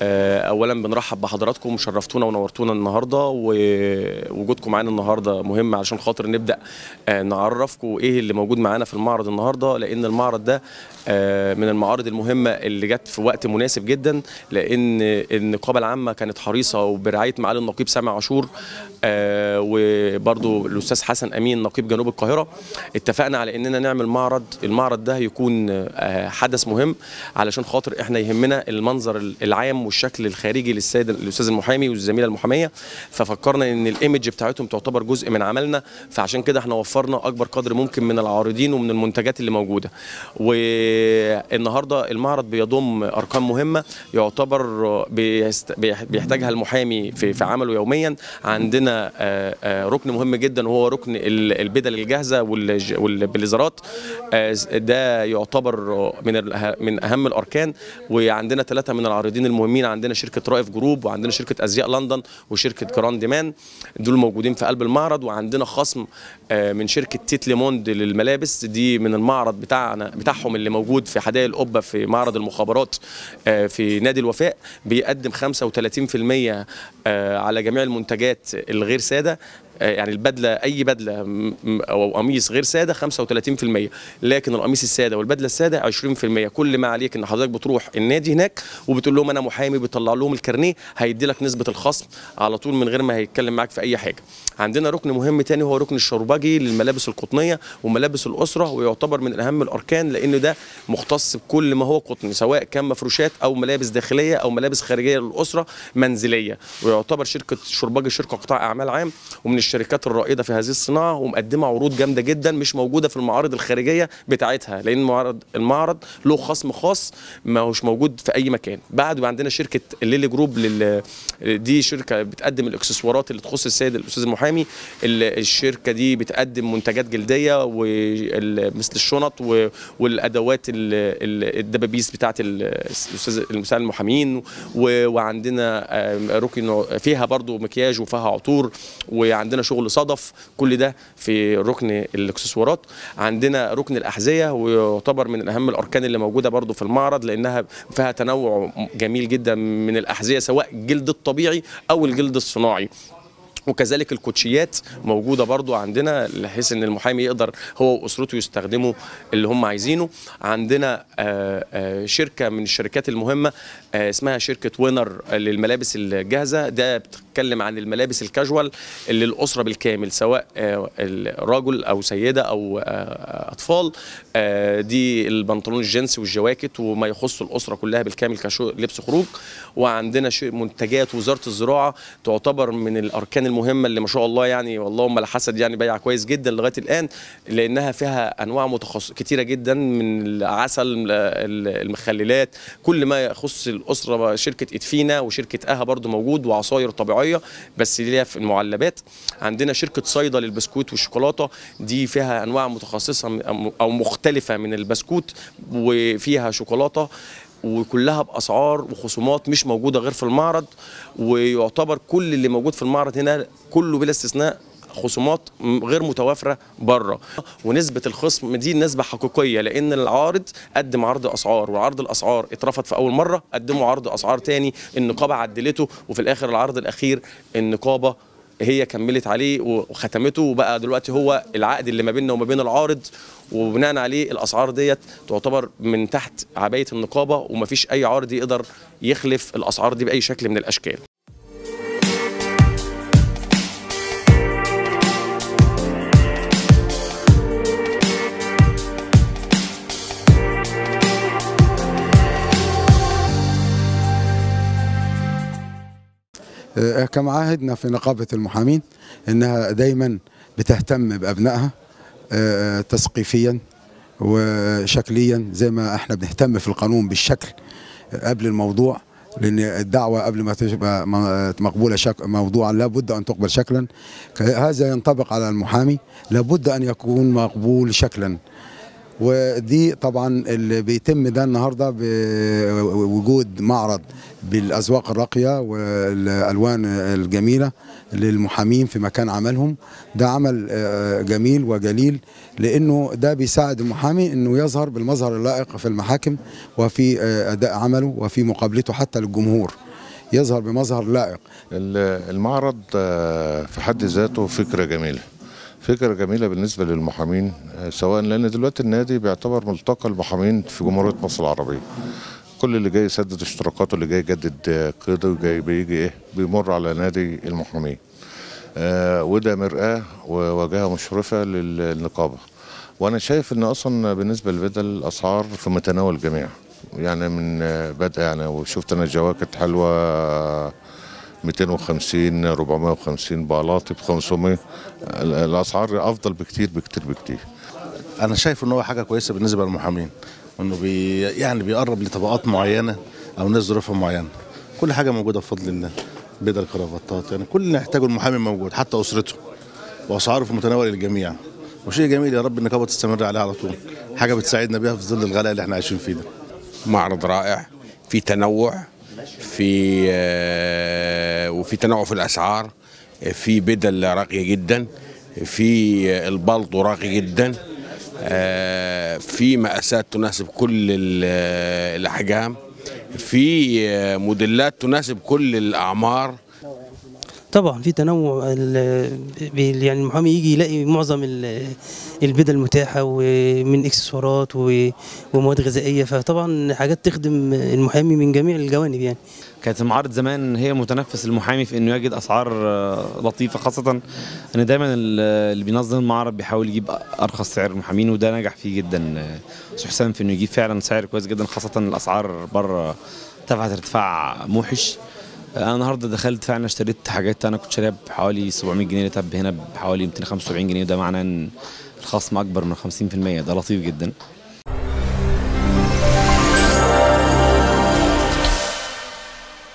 آه، اولا بنرحب بحضراتكم شرفتونا ونورتونا النهارده ووجودكم معانا النهارده مهم علشان خاطر نبدا آه، نعرفكم ايه اللي موجود معانا في المعرض النهارده لان المعرض ده آه، من المعارض المهمه اللي جت في وقت مناسب جدا لان النقابه العامه كانت حريصه وبرعايه معالي النقيب سامي عاشور آه، وبرضو الاستاذ حسن امين نقيب جنوب القاهره اتفقنا على اننا نعمل معرض المعرض ده هيكون آه، حدث مهم علشان خاطر احنا يهمنا المنظر العام والشكل الخارجي للسيد الاستاذ المحامي والزميله المحاميه ففكرنا ان الايمج بتاعتهم تعتبر جزء من عملنا فعشان كده احنا وفرنا اكبر قدر ممكن من العارضين ومن المنتجات اللي موجوده والنهارده المعرض بيضم ارقام مهمه يعتبر بيست- بيح- بيحتاجها المحامي في في عمله يوميا عندنا آه، آه، ركن مهم جدا وهو ركن ال- البدل الجاهزه والج- والبليزرات آه، ده يعتبر من ال- من اهم الاركان وعندنا ثلاثه من العارضين المهمين عندنا شركه رائف جروب وعندنا شركه ازياء لندن وشركه جراند مان دول موجودين في قلب المعرض وعندنا خصم آه، من شركه تيت ليموند للملابس دي من المعرض بتاعنا بتاعهم اللي موجود في حدائق القبه في معرض المخابرات آه، في نادي الوفاء بيقدم 35% آه، على جميع المنتجات الغير ساده آه، يعني البدله اي بدله م- م- او قميص غير ساده 35% لكن القميص الساده والبدله الساده 20% كل ما عليك ان حضرتك بتروح النادي هناك وبتقول لهم انا محامي بيطلع لهم الكارنيه هيدي لك نسبه الخصم على طول من غير ما هيتكلم معاك في اي حاجه عندنا ركن مهم تاني هو ركن الشربجي للملابس القطنيه وملابس الاسره ويعتبر من اهم الاركان لان ده مختص بكل ما هو قطني سواء كان مفروشات او ملابس داخليه او ملابس خارجيه للاسره منزليه ويعتبر شركه شربجي شركه قطاع اعمال عام ومن الشركات الرائده في هذه الصناعه ومقدمه عروض جامده جدا مش موجوده في المعارض الخارجيه بتاعتها لان المعرض المعرض له خصم خاص ما هوش موجود في اي مكان بعد عندنا شركه الليلي جروب لل... دي شركه بتقدم الاكسسوارات اللي تخص السيد الاستاذ المحامي ال- الشركه دي بتقدم منتجات جلديه ومثل الشنط و- والادوات ال- ال- الدبابيس بتاعت ال- الاستاذ المساعد المحامين و- وعندنا آم، ركن فيها برضو مكياج وفيها عطور وعندنا شغل صدف كل ده في ركن الاكسسوارات عندنا ركن الاحذيه ويعتبر من اهم الاركان اللي موجوده برضو في المعرض لانها فيها تنوع جميل جدا من الاحذيه سواء الجلد الطبيعي او الجلد الصناعي وكذلك الكوتشيات موجوده برضو عندنا بحيث ان المحامي يقدر هو واسرته يستخدموا اللي هم عايزينه عندنا آه، آه، شركه من الشركات المهمه آه، اسمها شركه وينر للملابس الجاهزه ده بتتكلم عن الملابس الكاجوال اللي الاسره بالكامل سواء آه، الرجل او سيده او آه، اطفال آه، دي البنطلون الجينز والجواكت وما يخص الاسره كلها بالكامل كلبس خروج وعندنا ش- منتجات وزاره الزراعه تعتبر من الاركان المهمه اللي ما شاء الله يعني واللهم لا حسد يعني بايعه كويس جدا لغايه الان لانها فيها انواع متخصص كتيره جدا من العسل ال- المخللات كل ما يخص الاسره شركه ادفينا وشركه اها برضو موجود وعصاير طبيعيه بس ليها في المعلبات عندنا شركه صيدا للبسكوت والشوكولاته دي فيها انواع متخصصه من- او مختلفه من البسكوت وفيها شوكولاته وكلها باسعار وخصومات مش موجوده غير في المعرض ويعتبر كل اللي موجود في المعرض هنا كله بلا استثناء خصومات م- غير متوافره بره ونسبه الخصم دي نسبه حقيقيه لان العارض قدم عرض اسعار وعرض الاسعار اترفض في اول مره قدموا عرض اسعار تاني النقابه عدلته وفي الاخر العرض الاخير النقابه هي كملت عليه وختمته وبقى دلوقتي هو العقد اللي ما بيننا وما بين العارض وبناء عليه الاسعار ديت تعتبر من تحت عبايه النقابه ومفيش اي عارض يقدر يخلف الاسعار دي باي شكل من الاشكال آه، كما عاهدنا في نقابة المحامين انها دايما بتهتم بابنائها آه، تثقيفيا وشكليا زي ما احنا بنهتم في القانون بالشكل قبل الموضوع لان الدعوه قبل ما تبقى م- مقبوله شك موضوعا لابد ان تقبل شكلا ك- هذا ينطبق على المحامي لابد ان يكون مقبول شكلا ودي طبعا اللي بيتم ده النهارده بوجود معرض بالاذواق الراقيه والالوان الجميله للمحامين في مكان عملهم ده عمل آه، جميل وجليل لانه ده بيساعد المحامي انه يظهر بالمظهر اللائق في المحاكم وفي آه، اداء عمله وفي مقابلته حتى للجمهور يظهر بمظهر لائق ال- المعرض آه، في حد ذاته فكرة جميلة فكرة جميلة بالنسبة للمحامين آه، سواء لأن دلوقتي النادي بيعتبر ملتقى المحامين في جمهورية مصر العربية كل اللي جاي يسدد اشتراكاته اللي جاي يجدد آه، قيده وجاي بيجي ايه بيمر على نادي المحامين آه، وده مرآة وواجهة مشرفة لل- للنقابة وأنا شايف إن أصلا بالنسبة للبدل الأسعار في متناول الجميع يعني من آه، بدء يعني وشفت أنا جواكت حلوة 250 450 بلاطي ب 500 ال- الأسعار أفضل بكتير بكتير بكتير انا شايف ان هو حاجه كويسه بالنسبه للمحامين انه بي يعني بيقرب لطبقات معينه او ناس ظروفهم معينه كل حاجه موجوده بفضل الله بدل كرافتات يعني كل اللي يحتاجه المحامي موجود حتى اسرته واسعاره في متناول الجميع وشيء جميل يا رب النقابه تستمر عليه على طول حاجه بتساعدنا بيها في ظل الغلاء اللي احنا عايشين فيه ده معرض رائع في تنوع في آه، وفي تنوع في الاسعار في بدل راقيه جدا في البلطو راقي جدا آه، في مقاسات تناسب كل ال- الاحجام في آه، موديلات تناسب كل الاعمار طبعا في تنوع ال- بي- يعني المحامي يجي يلاقي معظم ال- البدل متاحه ومن اكسسوارات و- ومواد غذائيه فطبعا حاجات تخدم المحامي من جميع الجوانب يعني كانت المعارض زمان هي متنفس المحامي في انه يجد اسعار آه، لطيفه خاصه ان دايما ال- اللي بينظم المعرض بيحاول يجيب ارخص سعر المحامين وده نجح فيه جدا آه، استاذ حسام في انه يجيب فعلا سعر كويس جدا خاصه الاسعار بره ارتفعت ارتفاع موحش آه، انا النهارده دخلت فعلا اشتريت حاجات انا كنت شاريها بحوالي 700 جنيه لتب هنا بحوالي 275 جنيه وده معناه ان الخصم اكبر من 50% ده لطيف جدا